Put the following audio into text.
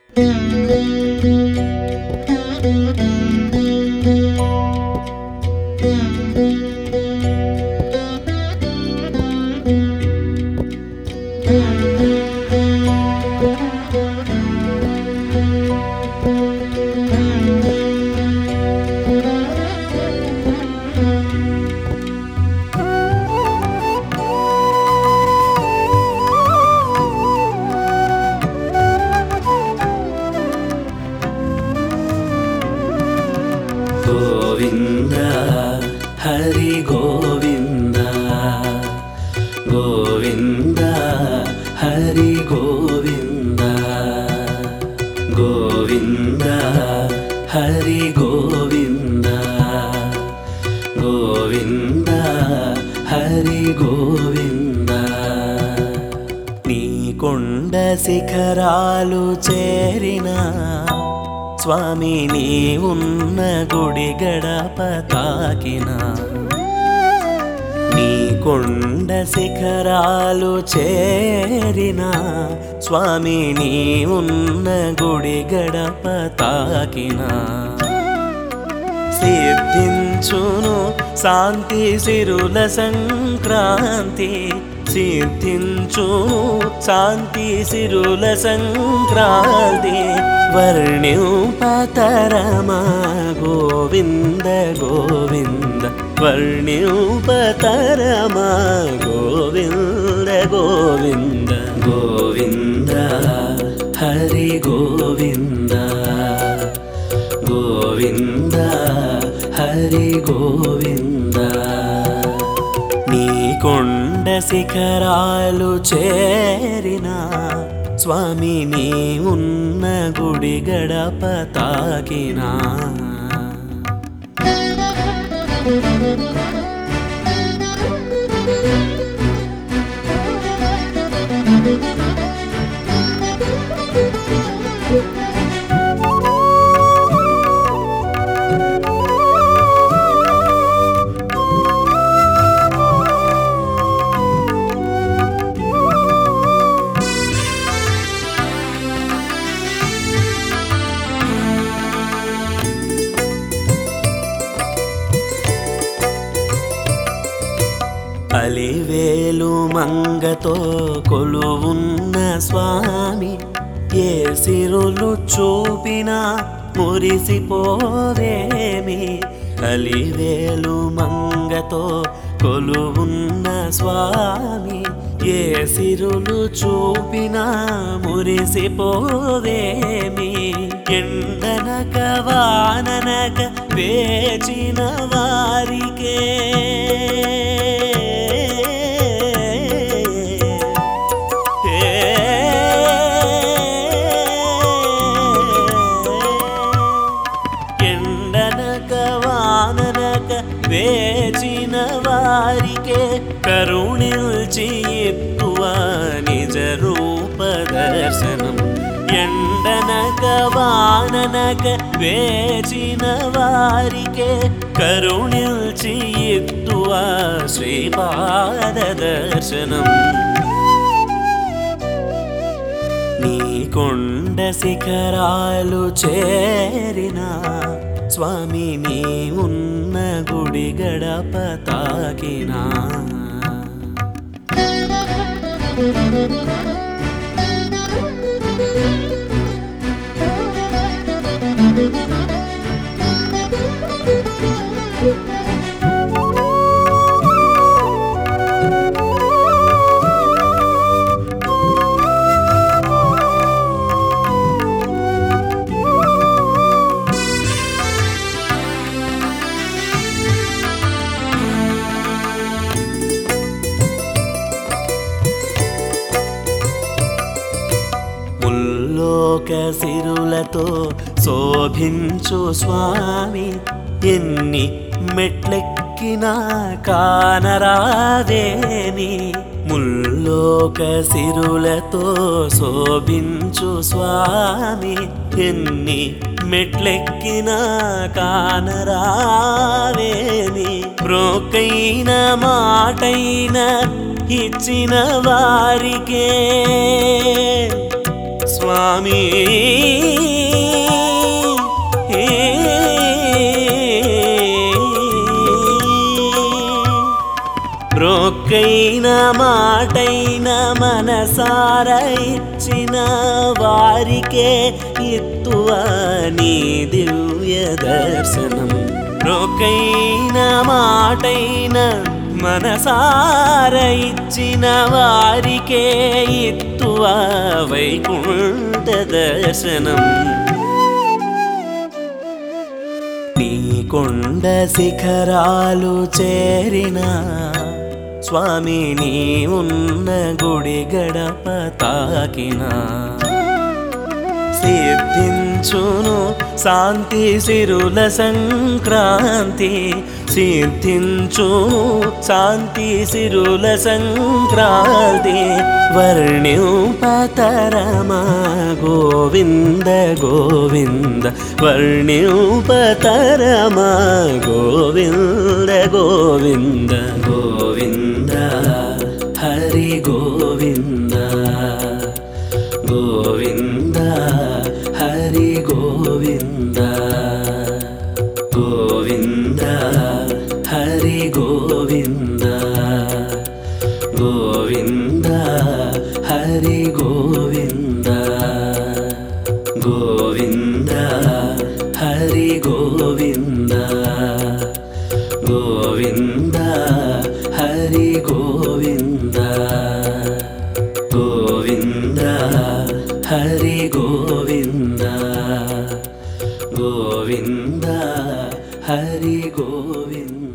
గోవింద హరి గోవింద గోవింద హరి గోవింద గోవింద హరి గోవింద గోవింద హరి గోవింద నీ కొండ శిఖరాలు చేరిన స్వామి నీ ఉన్న గుడి గడప తాకిన నీ కొండ శిఖరాలు చేరిన స్వామి నీ ఉన్న గుడి గడప తాకిన సిద్ధించును శాంతి సిరుల సంక్రాంతి సిద్ధించును శాంతి సిరుల సంక్రాంతి వర్ణ్యుపతరమా గోవింద గోవింద వర్ణ్యుపతరమా గోవింద గోవింద గోవింద హరి గోవింద గోవింద హరి గోవింద నీ కొండ శిఖరాలు చేరిన స్వామి నీ ఉన్న గుడి గడప తాకినా అలివేలు మంగతో కొలువున్న స్వామి ఏ సిరులు చూపినా మురిసిపోవేమి అలివేలు మంగతో కొలువున్న స్వామి ఏ సిరులు చూపినా మురిసిపోవేమి ఎండనక వాననక వేచిన వారికే ఎండనక వాననక వేచిన వారికే కరుణిల్చి ఎత్తువ నిజ రూప దర్శనం ఎండనక వాననక వేచిన వారికే కరుణిల్చి ఎత్తువ శ్రీపాద దర్శనం నీ కొండ శిఖరాలు చేరిన స్వామి నీ ఉన్న గుడి గడప తాకినా ముల్లోక సిరులతో శోభించు స్వామి ఎన్ని మెట్లెక్కినా కానరాదేమి ముల్లోక సిరులతో శోభించు స్వామి ఎన్ని మెట్లెక్కినా కానరావేమి బ్రోకైన మాటైన ఇచ్చిన వారికే స్వామి బ్రోక్కైన మాటైన మనసార ఇచ్చిన వారికే ఇత్తువ నీ దివ్య దర్శనం బ్రోక్కైన మాటైన మనసార ఇచ్చిన వారికే ఇత్తువ వైకుంఠ దర్శనం నీ కొండ శిఖరాలు చేరిన స్వామి నీ ఉన్న గుడి గడప తాకిన సిద్ధించును శాంతి సిరుల సంక్రాంతి సిద్ధించును శాంతి సిరుల సంక్రాంతి వర్ణ్యుపతరమా గోవింద గోవింద వర్ణ్యుపతరమా గోవింద గోవింద గోవింద హరి గోవింద గోవింద హరి గోవింద గోవింద హరి గోవింద గోవింద హరి గోవింద గోవింద హరి గోవింద గోవింద హరి గోవింద గోవింద హరి గోవింద గోవింద హరి గోవింద